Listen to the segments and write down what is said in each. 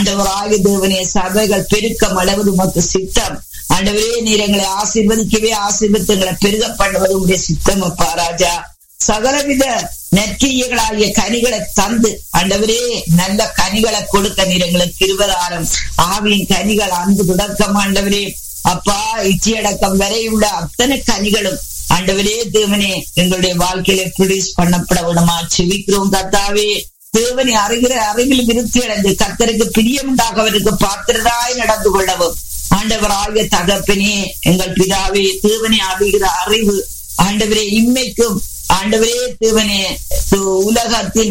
ஆண்டவராய தேவனே சபைகள் பெருக்கம் அளவது உமக்கு சித்தம் ஆண்டவரே நீர் எங்களை ஆசீர்வதிக்கவே ஆசீர்வதித்து எங்களை பெருக பண்ணுவது உடைய சித்தம் அப்பா ராஜா சகலவித நெற்றியர்களாகிய கனிகளை தந்து ஆண்டவரே நல்ல கனிகளை கொடுக்க நீர் எங்களுக்கு இருபதாயிரம் ஆவியின் கனிகள் அன்பு தொடக்கம் ஆண்டவரே அப்பா இச்சையடக்கம் வரை உள்ள அத்தனை கனிகளும் ஆண்டவரே தேவனே எங்களுடைய வாழ்க்கையில ப்ரொடியூஸ் பண்ணப்பட விடமா செவிக்கிறோம் கத்தாவே தேவனை அறிகிற அறிவில் விருத்தி அடைந்து கத்தருக்கு பிரியமுண்டாக அவருக்கு பாத்திரராய் நடந்து கொள்ளவும் ஆண்டவராகிய தகப்பனே எங்கள் பிதாவே தேவனை அறிகிற அறிவு ஆண்டவரே இம்மைக்கும் ஆண்டவரே தேவனே உலகத்தின்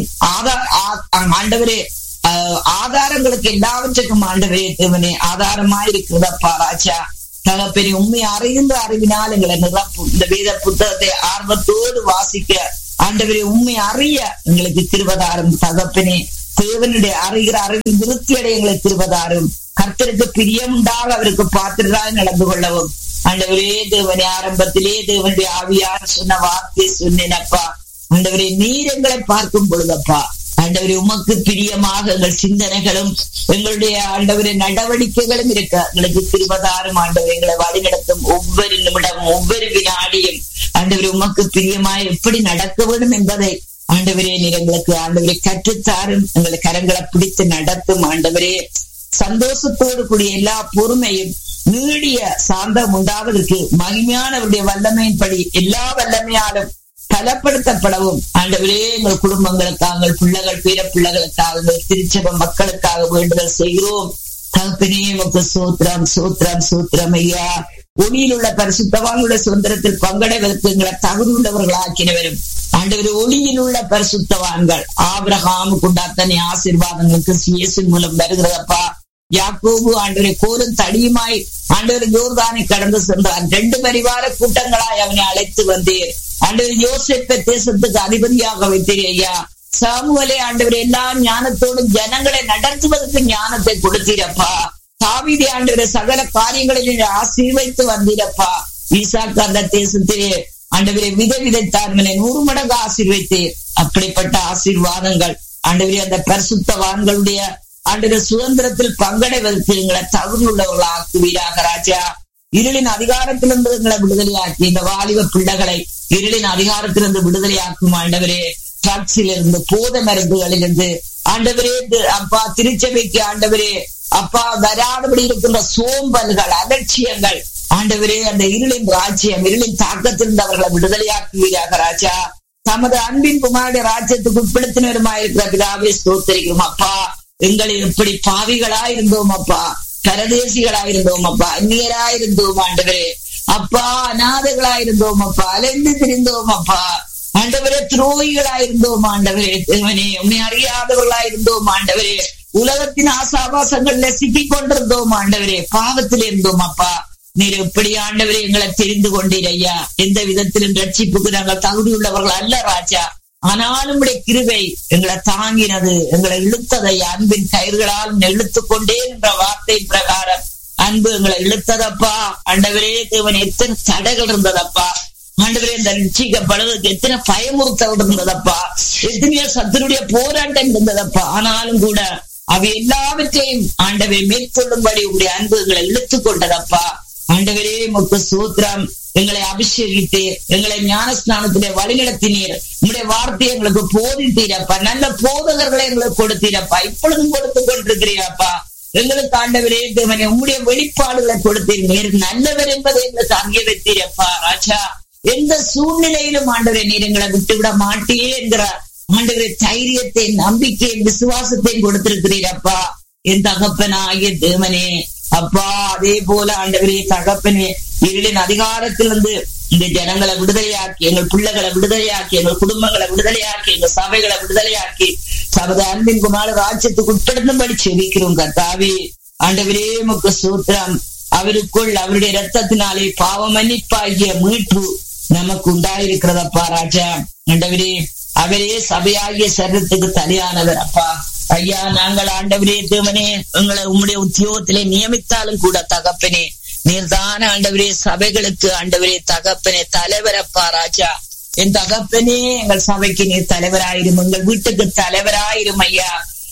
ஆண்டவரே ஆதாரங்களுக்கு எல்லாவற்றுக்கும் ஆண்டவரே தேவனே ஆதாரமா இருக்கிறதப்பா ராஜா தகப்பனே உண்மை அறிகின்ற அறிவினால் எங்களை நிரப்பும் இந்த வேத புத்தகத்தை ஆர்வத்தோடு வாசிக்க ஆண்டவரே உண்மை அறிய எங்களுக்கு திருவதாரம் தகப்பனே தேவனுடைய அறிகிற அறிவில் விருத்தி அடைய எங்களுக்கு திருவதாரும் கர்த்தருக்கு பிரியம் உண்டாக அவருக்கு பாத்திரராய் நடந்து கொள்ளவும் ஆண்டவரே தேவனே ஆரம்பத்திலே தேவனுடைய ஆவியார் சொன்ன வார்த்தை சொன்னேனப்பா ஆண்டவரே நீர் எங்களை பார்க்கும் பொழுதப்பா ஆண்டவரே உமக்கு பிரியமாக எங்கள் சிந்தனைகளும் எங்களுடைய ஆண்டவரே நடவடிக்கைகளும் இருக்க எங்களுக்கு திருபதாரும் ஆண்டவர் எங்களை வழிநடத்தும் ஒவ்வொரு நிமிடமும் ஒவ்வொரு வினாடியும் ஆண்டவரே உமக்கு பிரியமாய் எப்படி நடக்க வேண்டும் என்பதை ஆண்டவரே நீர் எங்களுக்கு ஆண்டவரை கற்றுத்தாரும் எங்களை கரங்களை பிடித்து நடத்தும் ஆண்டவரே சந்தோஷத்தோடு கூடிய எல்லா பொறுமையும் நீடிய சாந்தம் உண்டாவதற்கு மகிமையானவருடைய வல்லமையின்படி எல்லா வல்லமையாலும் பலப்படுத்தப்படவும் ஆண்டவரே எங்கள் குடும்பங்களுக்காக எங்கள் பிள்ளைகள் பேர பிள்ளைகளுக்காக எங்கள் திருச்சபை மக்களுக்காக வேண்டுதல் செய்கிறோம் தகப்பனே உமக்கு சூத்திரம் சூத்திரம் சூத்திரம் ஐயா ஒளியில் உள்ள பரிசுத்தவான்களுடைய சுதந்திரத்தில் பங்கடைவதற்கு எங்களை தகுதி உள்ளவர்களாக்கினவரும் ஆண்டவர் ஒளியில் உள்ள பரிசுத்தவான்கள் ஆபிரகாமுக்கு உண்டாத்தனை ஆசீர்வாதங்களுக்கு இயேசு மூலம் வருகிறதப்பா யாக்கோபு ஆண்டவரை கோரும் தடியுமாய் ஆண்டவர் யோர்தானை கடந்து சென்றான் ரெண்டு பரிவார கூட்டங்களாய் அவனை அழைத்து வந்தீர் ஆண்டவர் யோசிப்ப தேசத்துக்கு அதிபதியாக வைத்தீர் ஐயா சாமுவலே ஆண்டவர் எல்லா ஞானத்தோடும் ஜனங்களை நடத்துவதற்கு ஞானத்தை கொடுத்தீரப்பா காவிரி ஆண்டவர் சகல காரியங்களில் ஆசீர்வைத்து வந்தீரப்பா ஈசாக்கு அந்த தேசத்திலே ஆண்டவரை வித விதைத்தார்களை நூறு மடங்கு ஆசீர்வைத்து அப்படிப்பட்ட ஆசீர்வாதங்கள் ஆண்டவரே அந்த பரிசுத்தவான்களுடைய ஆண்டவர் சுதந்திரத்தில் பங்கடைவதற்கு எங்களை தகுதியுள்ளவர்களா ஆக்குவீராக ராஜா இருளின் அதிகாரத்திலிருந்து எங்களை விடுதலையாக்கி இந்த வாலிப பிள்ளைகளை இருளின் அதிகாரத்திலிருந்து விடுதலையாக்கும் ஆண்டவரே ட்ரக்ஸில் இருந்து போத மருந்துகளிலிருந்து ஆண்டவரே அப்பா திருச்சபைக்கு ஆண்டவரே அப்பா வராதபடி இருக்கின்ற சோம்பல்கள் அலட்சியங்கள் ஆண்டவரே அந்த இருளின் ராஜ்யம் இருளின் தாக்கத்திலிருந்து அவர்களை விடுதலையாக்குவீராக ராஜா தமது அன்பின் குமாரடைய ராஜ்யத்துக்கு உட்படுத்தினருமாயிருக்கிற பிதாவே ஸ்தோத்தரிக்கிறோம் அப்பா எங்களை எப்படி பாவிகளா இருந்தோம் அப்பா பரதேசிகளா இருந்தோம் அப்பா அந்நியரா இருந்தோம் ஆண்டவரே அப்பா அநாதைகளா இருந்தோம் அப்பா அலைந்து திரிந்தோம் அப்பா ஆண்டவரே துரோகிகளா இருந்தோம் ஆண்டவரே தேவனே உண்மை அறியாதவர்களா இருந்தோம் ஆண்டவரே உலகத்தின் ஆசாபாசங்கள்ல சிக்கிக் கொண்டிருந்தோம் ஆண்டவரே பாவத்தில் இருந்தோம் அப்பா நீர் எப்படி ஆண்டவரே எங்களை தெரிந்து கொண்டீர் ஐயா எந்த விதத்திலும் ரட்சிப்புக்கு நாங்கள் தகுதி உள்ளவர்கள் அல்ல ராஜா ஆனாலும் உடைய கிருவை எங்களை தாங்கினது எங்களை இழுத்ததை அன்பின் கயிர்களால் இழுத்து கொண்டே என்ற வார்த்தை பிரகாரம் அன்பு எங்களை இழுத்ததப்பா ஆண்டவரே தேவன் எத்தனை தடைகள் இருந்ததப்பா ஆண்டவரே இந்த ரட்சிக்கப்படுவதற்கு எத்தனை பயமுறுத்தல் இருந்ததப்பா எத்தனையோ சத்துருடைய போராட்டம் இருந்ததப்பா ஆனாலும் கூட அவை எல்லாவற்றையும் ஆண்டவை மேற்கொள்ளும்படி உங்களுடைய அன்பு எங்களை இழுத்து கொண்டதப்பா ஆண்டவரே முக்கு சூத்திரம் எங்களை அபிஷேகித்து எங்களை ஞானஸ்நானத்திலே வழிநடத்தினீர் உங்களுடைய வார்த்தையை எங்களுக்கு போதித்தீரப்பா நல்ல போதகர்களை எங்களுக்கு கொடுத்தீரப்பா இப்பொழுதும் கொடுத்து கொண்டிருக்கிறீரப்பா எங்களுக்கு ஆண்டவரே தேவனே உங்களுடைய வெளிப்பாடுகளை கொடுத்தீர் நீர் நல்லவர் என்பதை எங்களுக்கு அங்கே வைத்தீரப்பா ராஜா எந்த சூழ்நிலையிலும் ஆண்டவரை நீர் எங்களை விட்டுவிட மாட்டே என்கிறார் ஆண்டவரை தைரியத்தை நம்பிக்கை விசுவாசத்தையும் கொடுத்திருக்கிறீரப்பா என் தகப்பனாகிய தேவனே அப்பா அதே போல ஆண்டவரே தகப்பனே இருளின் அதிகாரத்திலிருந்து இந்த ஜனங்களை விடுதலையாக்கி எங்கள் பிள்ளைகளை விடுதலையாக்கி எங்கள் குடும்பங்களை விடுதலையாக்கி எங்கள் சபைகளை விடுதலையாக்கி சபத அன்பின் குமார ராஜ்யத்துக்கு உட்படுத்தும்படி செவிக்கிறோம் கத்தாவே ஆண்டவரே முக்க சூத்திரம் அவருக்குள் அவருடைய ரத்தத்தினாலே பாவ மன்னிப்பாகிய மீட்பு நமக்கு உண்டாயிருக்கிறதப்பா ராஜா ஆண்டவரே அவரே சபையாகிய சரீரத்துக்கு தலையானவர் அப்பா ஐயா நாங்கள் ஆண்டவரே தேவனே எங்களை உம்முடைய உத்தியோகத்திலே நியமித்தாலும் கூட தகப்பனே நீர் தான ஆண்டவரே சபைகளுக்கு ஆண்டவரே தகப்பனே தலைவரப்பா ராஜா என் தகப்பனே எங்கள் சபைக்கு நீர் தலைவராயிரும் எங்கள் வீட்டுக்கு தலைவராயிரும் ஐயா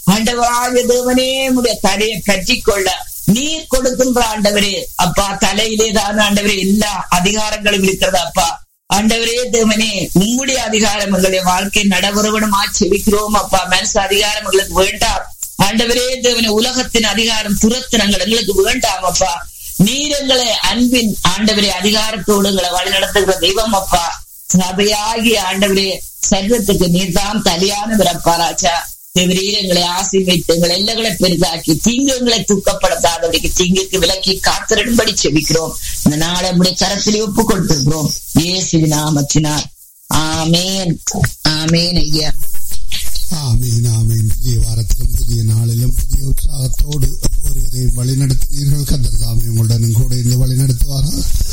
ஆண்டவராக தேவனே உடைய தலையை பற்றி கொள்ள நீர் கொடுக்கின்ற ஆண்டவரே அப்பா தலையிலே தான் ஆண்டவரே எல்லா அதிகாரங்களும் இருக்கிறது அப்பா ஆண்டவரே தேவனே உம்முடைய அதிகாரம் எங்களுடைய வாழ்க்கை நடவரவனுமா செவிக்கிறோம் அப்பா மனசு அதிகாரம் எங்களுக்கு வேண்டாம் ஆண்டவரே தேவனே உலகத்தின் அதிகாரம் துரத்தினங்கள் எங்களுக்கு வேண்டாம் அப்பா நீர் எங்களை அன்பின் ஆண்டவரே அதிகாரத்தோடு எங்களை வழிநடத்துகிற தெய்வம் அப்பா சபையாகிய ஆண்டவரே சர்வத்துக்கு நீர்தான் தலையானவர் அப்பா ராஜா தேவரீர் எங்களை ஆசீர்வைத்து எங்களை எல்லைகளை பெரிதாக்கி தீங்கு எங்களை தூக்கப்படுத்தாதவருக்கு தீங்குக்கு விலக்கி காத்திரும்படி செபிக்கிறோம் இந்த நாளை நம்முடைய கரத்திலே ஒப்பு கொடுத்திருக்கிறோம் இயேசுவி நாமத்தினார் ஆமேன் ஆமேன் ஐயா ஆமீன் ஆமீன் புதிய வாரத்திலும் புதிய நாளிலும் புதிய உற்சாகத்தோடு ஒருவரை வழிநடத்தினீர்கள் கந்தர் தாமே உங்களுடன் கூட இந்த வழிநடத்துவாரா